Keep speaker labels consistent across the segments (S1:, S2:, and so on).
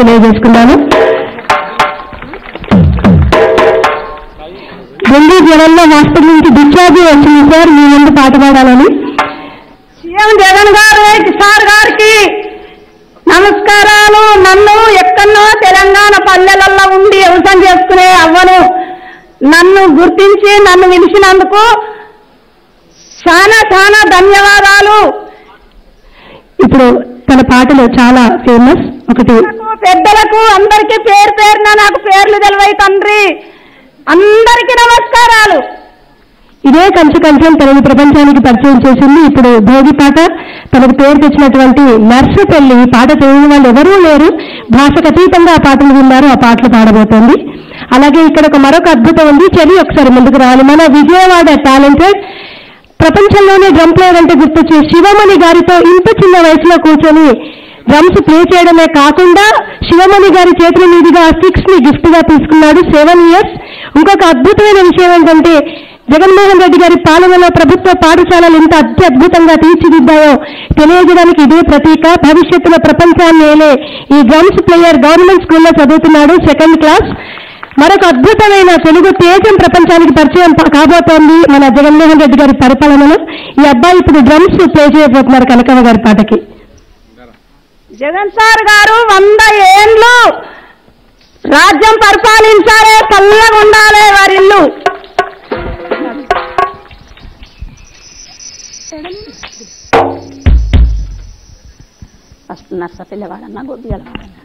S1: తెలియజేసుకున్నాను రెండు జనంలో హాస్పిటల్ నుంచి డిశ్చార్జ్ వచ్చింది సార్ మీ ముందు పాట పాడాలని
S2: సీఎం జగన్ గారు సార్ గారికి నమస్కారాలు నన్ను ఎక్కడో తెలంగాణ పల్లెలలో ఉండి వ్యవసాయం చేసుకునే అవ్వను నన్ను గుర్తించి నన్ను పిలిచినందుకు చాలా చాలా ధన్యవాదాలు
S1: ఇప్పుడు తన పాటలు చాలా ఫేమస్ ఒకటి
S2: నాకు పెద్దలకు అందరికీ పేరు పేరున నాకు పేర్లు తెలివై తండ్రి అందరికీ నమస్కారాలు
S1: ఇదే కంచు కంచం తనని ప్రపంచానికి పరిచయం చేసింది ఇప్పుడు భోగి పాట తనకు పేరు తెచ్చినటువంటి నర్సు పెళ్లి ఈ పాట తెలియని వాళ్ళు ఎవరూ లేరు భాషకు అతీతంగా ఆ పాటలు విన్నారు ఆ పాటలు పాడబోతోంది అలాగే ఇక్కడ ఒక మరొక అద్భుతం ఉంది చెలి ఒకసారి ముందుకు రావాలి మన విజయవాడ టాలెంటెడ్ ప్రపంచంలోనే డ్రమ్ ప్లేయర్ అంటే గుర్తొచ్చే శివమణి గారితో ఇంత చిన్న వయసులో కూర్చొని డ్రమ్స్ ప్లే చేయడమే కాకుండా శివమణి గారి చేతుల మీదుగా సిక్స్ ని గిఫ్ట్ గా తీసుకున్నాడు సెవెన్ ఇయర్స్ ఇంకొక అద్భుతమైన విషయం ఏంటంటే జగన్మోహన్ రెడ్డి గారి పాలనలో ప్రభుత్వ పాఠశాలలు ఎంత అత్యద్భుతంగా తీర్చిదిద్దాయో తెలియజేయడానికి ఇదే ప్రతీక భవిష్యత్తులో ప్రపంచాన్ని ఏలే ఈ డ్రమ్స్ ప్లేయర్ గవర్నమెంట్ స్కూల్లో చదువుతున్నాడు సెకండ్ క్లాస్ మరొక అద్భుతమైన తెలుగు తేజం ప్రపంచానికి పరిచయం ప- కాబోతోంది మన జగన్మోహన్ రెడ్డి గారి పరిపాలనలో ఈ అబ్బాయి ఇప్పుడు డ్రమ్స్ ప్లే చేయబోతున్నారు కనకమ్మ గారి పాటకి
S2: జగన్ సార్ గారు వంద ఏండ్లు రాజ్యం పరిపాలించాలే చల్లగా ఉండాలి వారి ఇల్లు ఫస్ట్ నర్స పిల్లవాడన్నా గొబ్బియాల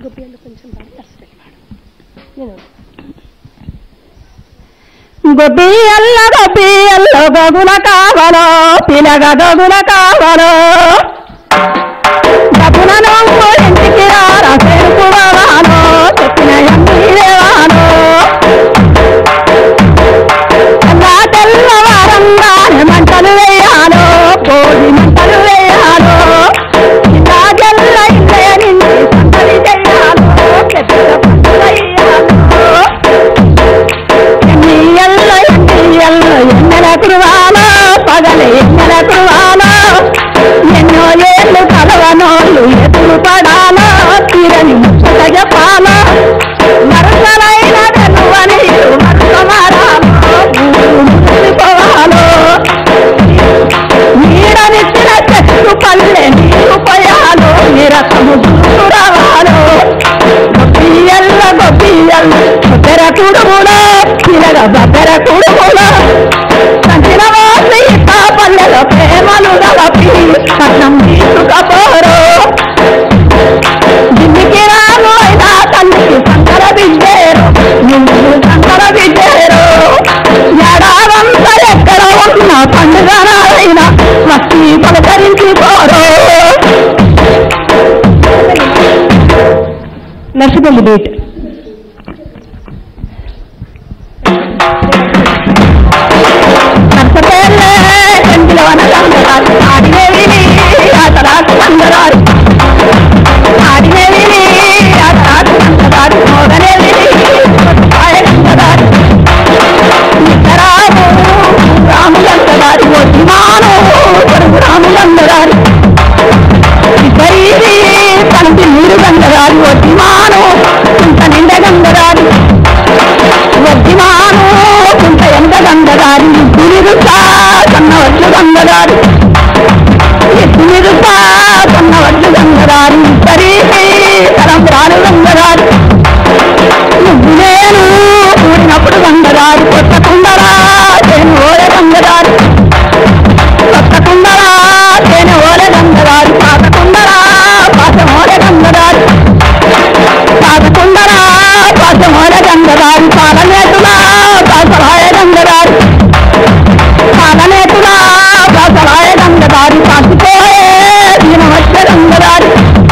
S2: గొబ్బియల్ల గొబ్బియల్ల గగుల కావలో పిలగ గగుల కావలో డబ్బులను ఇంటికి రారా పెరుకువాలో చెప్పిన ఎంపీదేవాలో అలా తెల్లవారంగానే మంటలు వేయాలో కోడి మంటలు వేయాలో ఇలా జల్ల ఇల్లే నిండి సందడి చేయాలో పెద్ద పండుగ ఇయ్యాలో ఎన్నియల్ల ఎన్నియల్ల ఎన్నెల కురువాలో పగలే ఎన్నెల కురువాలో ఎన్నో ఏళ్ళు కలవనోళ్ళు ఎదురు పడాలో తీరని ముచ్చట చెప్పాలో మరసలైన వెలువని మరస మారాలో ఊరు మురిసిపోవాలో నీడనిచ్చిన చెట్టు పల్లె నీరు పోయాలో నిరసము రావాలో గొప్పియల్ల గొప్పియల్ల బొబ్బెర కుడుములో పిలగ బొబ్బెర కుడుములో సంచిన వాసి ఆ పల్లెలో ప్రేమలు గలపి పట్నం తీసుకపోరు దిమ్మికి రాను అయినా తల్లికి సంకర బిడ్డేరు నిన్ను సంకర బిడ్డేరు ఎడారంతా ఎక్కడ ఉన్న పండుగ నాడైనా వచ్చి పలకరించి పోరు
S1: నర్సుపల్లి బీట్
S2: నర్సపేర్లే కంటిలో అనగంగరాలు ఆడినేవి ఆటలాట సంగరాలు ఆడినేవి ఆటలాట సంగరాలు మోగనేవి పాయ గంగరాలు నిక్కరాము రాములందరాలు వచ్చిమాను కొడుకు రాములందరాలు ఇద్దరి పంటి నీరు గంగరాలు వచ్చిమాను ఇంత నిండ గంగరాలు వద్దిమాను కుంట ఎంత గంగదారి ఎత్తునిరుతా కన్న వడ్లు గంగదారి ఎత్తునిరుతా కన్న వడ్లు గంగదారి ఇద్దరి తలంపురాలు గంగదారి నువ్వు నేను కూడినప్పుడు గంగదారి కొత్త కుండరా నేను ఓలే గంగదారి కొత్త కుండరా నేను ఓలే గంగదారి పాత కుండరా పాత ఓలే గంగదారి పాదకుండరా పాదమోడ గంగదారి పాలనేతులా పాసరాయ గంగదారి పాలనేతులా పాసరాయ గంగదారి పాసిపోయే దీన వచ్చే గంగదారి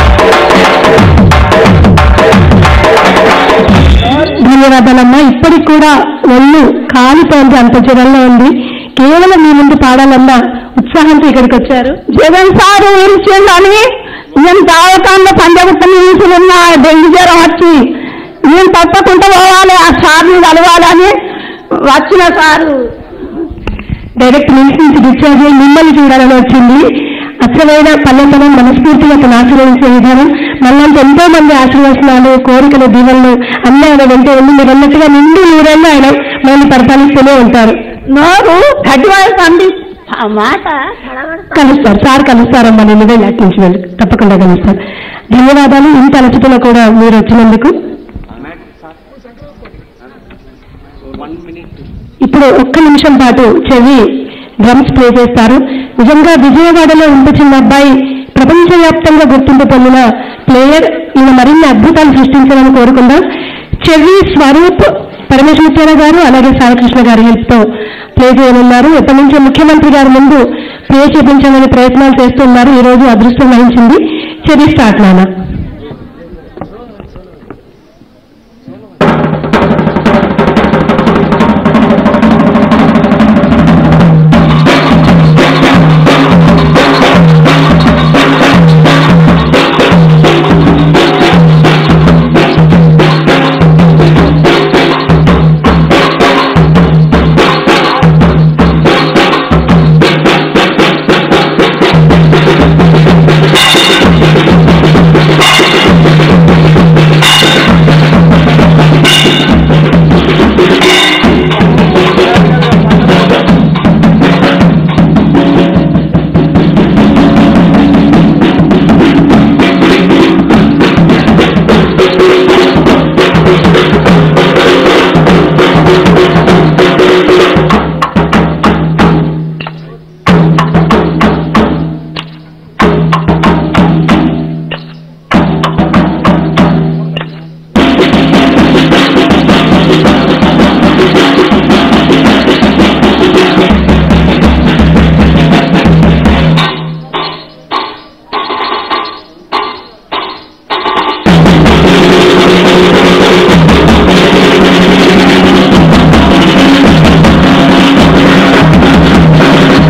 S1: ధన్యవాదాలమ్మా ఇప్పటికి కూడా ఒళ్ళు కాలిపోయింది అంత జ్వరంలో ఉంది కేవలం మీ ముందు పాడాలన్న ఉత్సాహంతో ఇక్కడికి వచ్చారు
S2: జగన్ సారు ఊరిచిందని నేను తావకాంలో పంజగుట్ట నిలుచున్న డెంగ్యూ జ్వరం వచ్చి నేను తప్పకుండా పోవాలి ఆ సార్ని కలవాలని వచ్చిన సారు
S1: డైరెక్ట్ నుంచి నుంచి డిశ్చార్జ్ అయ్యి మిమ్మల్ని చూడాలని వచ్చింది అసలైన పల్లెతనం మనస్ఫూర్తిగా తను ఆశీర్వదించే విధానం మళ్ళంతా ఎంతో మంది ఆశీర్వచనాలు కోరికలు దీవెనలు అన్నీ ఆయన వెంటే ఉండి మీరు అన్నట్టుగా నిండు నూరేళ్ళు ఆయన మనల్ని పరిపాలిస్తూనే ఉంటారు
S2: నోరు గడ్డివాడు పండి ఆ మాట
S1: కలుస్తారు సార్ కలుస్తారమ్మా నేను వెళ్ళి అటు నుంచి వెళ్ళి తప్పకుండా కలుస్తారు ధన్యవాదాలు ఇంత అలసటలో కూడా మీరు వచ్చినందుకు ఇప్పుడు ఒక్క నిమిషం పాటు చెవి డ్రమ్స్ ప్లే చేస్తారు నిజంగా విజయవాడలో ఇంత చిన్న అబ్బాయి ప్రపంచవ్యాప్తంగా గుర్తింపు పొందిన ప్లేయర్ ఈయన మరిన్ని అద్భుతాలు సృష్టించాలని కోరుకుందాం చెవి స్వరూప్ పరమేశ్వర గారు అలాగే సాయికృష్ణ గారి హెల్ప్ తో ప్లే చేయనున్నారు ఎప్పటి నుంచో ముఖ్యమంత్రి గారి ముందు ప్లే చేపించాలని ప్రయత్నాలు చేస్తున్నారు ఈ రోజు అదృష్టం వహించింది చెవి స్టార్ట్ నాన్న